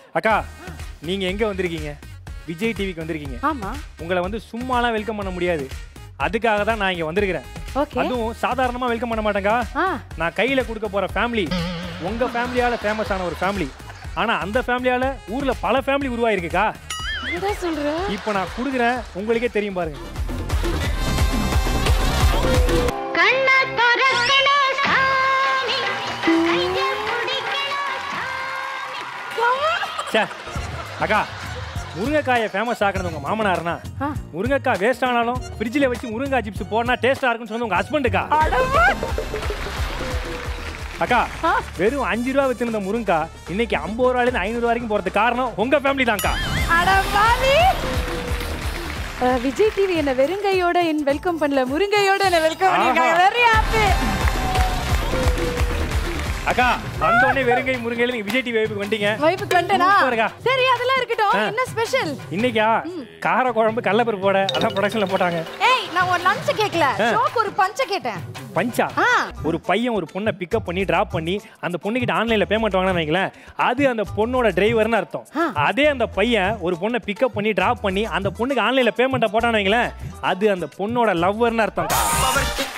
அக்கா நீங்க எங்க வந்திருக்கீங்க விஜய் டிவிக்கு வந்திருக்கீங்க ஆமா உங்களை வந்து சும்மாலாம் வெல்கம் பண்ண முடியாது அதுக்காக தான் நான் இங்க வந்திருக்கிறேன் ஓகே அதுவும் சாதாரணமா வெல்கம் பண்ண மாட்டேங்கா ஆ நான் கையில கொடுக்க போற ஃபேமிலி உங்க ஃபேமிலியால ஃபேமஸ் ஆன ஒரு ஃபேமிலி ஆனா அந்த ஃபேமிலியால ஊர்ல பல ஃபேமிலி உருவாயிருக்குக்கா என்ன சொல்ற இப்போ நான் கொடுக்குறேன் உங்களுக்கே தெரியும் பாருங்க கண்ண துறக்கண சாமி கைய பிடிக்கணும் சே அக்கா முருங்கைக்காயை ஃபேமஸ் ஆக்குனது உங்க மாமனார்னா ஆ. முருங்கைக்காய் வேஸ்ட் ஆனாலும் ஃப்ரிட்ஜில் வச்சு முருங்கைக்காய் சிப்ஸ் போனா டேஸ்டா இருக்குன்னு சொன்னது உங்க ஹஸ்பண்டுக்கா அடவா அக்கா ஆ. வெறும் அஞ்சு ரூபா வித்துருந்த முருங்கா இன்னைக்கு ஐம்பது ரூபாயிலிருந்து ஐநூறு வரைக்கும் போறதுக்கு காரணம் உங்க ஃபேமிலி தான்க்கா அடவாவி விஜய் டிவி என்ன வெறுங்கையோட என் வெல்கம் பண்ணல முருங்கையோட என்ன வெல்கம் பண்ணிருக்காங்க ஆஹா. வெரி ஹாப்பி அக்கா வந்தோடனே வெறுங்கை முருங்கையில நீங்க விஜய் டிவி வைப்புக்கு வந்துட்டீங்க வைப்புக்கு வந்துட்டேனா சூப்பர்க்கா. சரி அதெல்லாம் இருக்கட்டும் என்ன ஸ்பெஷல் இன்னைக்கா கார குழம்பு கடலப்பருப்பு போட அதான் ப்ரொடக்ஷன்ல போட்டாங்க ஏய் நான் ஒரு லஞ்ச் கேக்கல ஷோக்கு ஒரு பஞ்ச கேட்டேன் பஞ்சா ஆ ஒரு பையன் ஒரு பொண்ணை பிக்கப் பண்ணி டிராப் பண்ணி அந்த பொண்ணுகிட்ட ஆன்லைன்ல பேமெண்ட் வாங்கினா வைங்களேன் அது அந்த பொண்ணோட டிரைவர்னு அர்த்தம் அதே அந்த பையன் ஒரு பொண்ணை பிக்கப் பண்ணி டிராப் பண்ணி அந்த பொண்ணுக்கு ஆன்லைன்ல பேமெண்ட்டை போட்டான்னு வைங்களேன் அது அந்த பொண்ணோட லவ்வர்னு அர்த்தம் பவர்